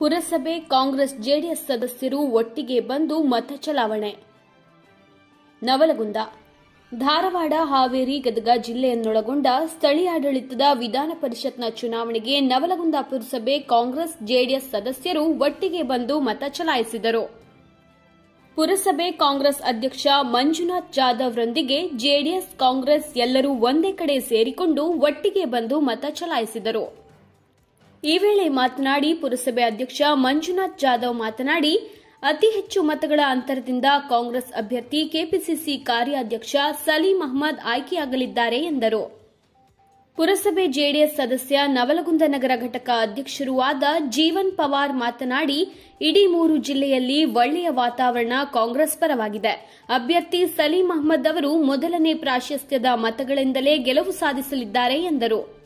ಪುರಸಭೆ ಕಾಂಗ್ರೆಸ್ ಜೆಡಿಎಸ್ ಸದಸ್ಯರು ಒಟ್ಟಿಗೆ ಬಂದು ಮತ ಚಲಾವಣೆ ನವಲಗುಂದ ಧಾರವಾಡ ಹಾವೇರಿ ಗದಗ ಜಿಲ್ಲೆಯನ್ನೊಳಗೊಂಡ ಸ್ಥಳೀಯಾಡಳಿತದ ವಿಧಾನ ಪರಿಷತ್ನ ಚುನಾವಣೆಗೆ ನವಲಗುಂದ ಪುರಸಭೆ ಕಾಂಗ್ರೆಸ್ ಜೆಡಿಎಸ್ ಸದಸ್ಯರು ಒಟ್ಟಿಗೆ ಬಂದು ಮತ ಚಲಾಯಿಸಿದರು ಪುರಸಭೆ ಕಾಂಗ್ರೆಸ್ ಅಧ್ಯಕ್ಷ ಮಂಜುನಾಥ್ ಜಾಧವ್ರೊಂದಿಗೆ ಜೆಡಿಎಸ್ ಕಾಂಗ್ರೆಸ್ ಎಲ್ಲರೂ ಒಂದೇ ಕಡೆ ಸೇರಿಕೊಂಡು ಒಟ್ಟಿಗೆ ಬಂದು ಮತ ಚಲಾಯಿಸಿದರು ಈ ವೇಳೆ ಮಾತನಾಡಿ ಪುರಸಭೆ ಅಧ್ಯಕ್ಷ ಮಂಜುನಾಥ್ ಜಾಧವ್ ಮಾತನಾಡಿ ಅತಿ ಹೆಚ್ಚು ಮತಗಳ ಅಂತರದಿಂದ ಕಾಂಗ್ರೆಸ್ ಅಭ್ಯರ್ಥಿ ಕೆಪಿಸಿಸಿ ಕಾರ್ಯಾಧ್ಯಕ್ಷ ಸಲೀಂ ಅಹ್ಮದ್ ಆಯ್ಕೆಯಾಗಲಿದ್ದಾರೆ ಎಂದರು ಪುರಸಭೆ ಜೆಡಿಎಸ್ ಸದಸ್ಯ ನವಲಗುಂದ ನಗರ ಘಟಕ ಅಧ್ಯಕ್ಷರೂ ಆದ ಜೀವನ್ ಪವಾರ್ ಮಾತನಾಡಿ ಇಡೀ ಮೂರು ಜಿಲ್ಲೆಯಲ್ಲಿ ಒಳ್ಳೆಯ ವಾತಾವರಣ ಕಾಂಗ್ರೆಸ್ ಪರವಾಗಿದೆ ಅಭ್ಯರ್ಥಿ ಸಲೀಂ ಅಹ್ಮದ್ ಅವರು ಮೊದಲನೇ ಪ್ರಾಶಸ್ತ್ಯದ ಮತಗಳಿಂದಲೇ ಗೆಲುವು ಸಾಧಿಸಲಿದ್ದಾರೆ ಎಂದರು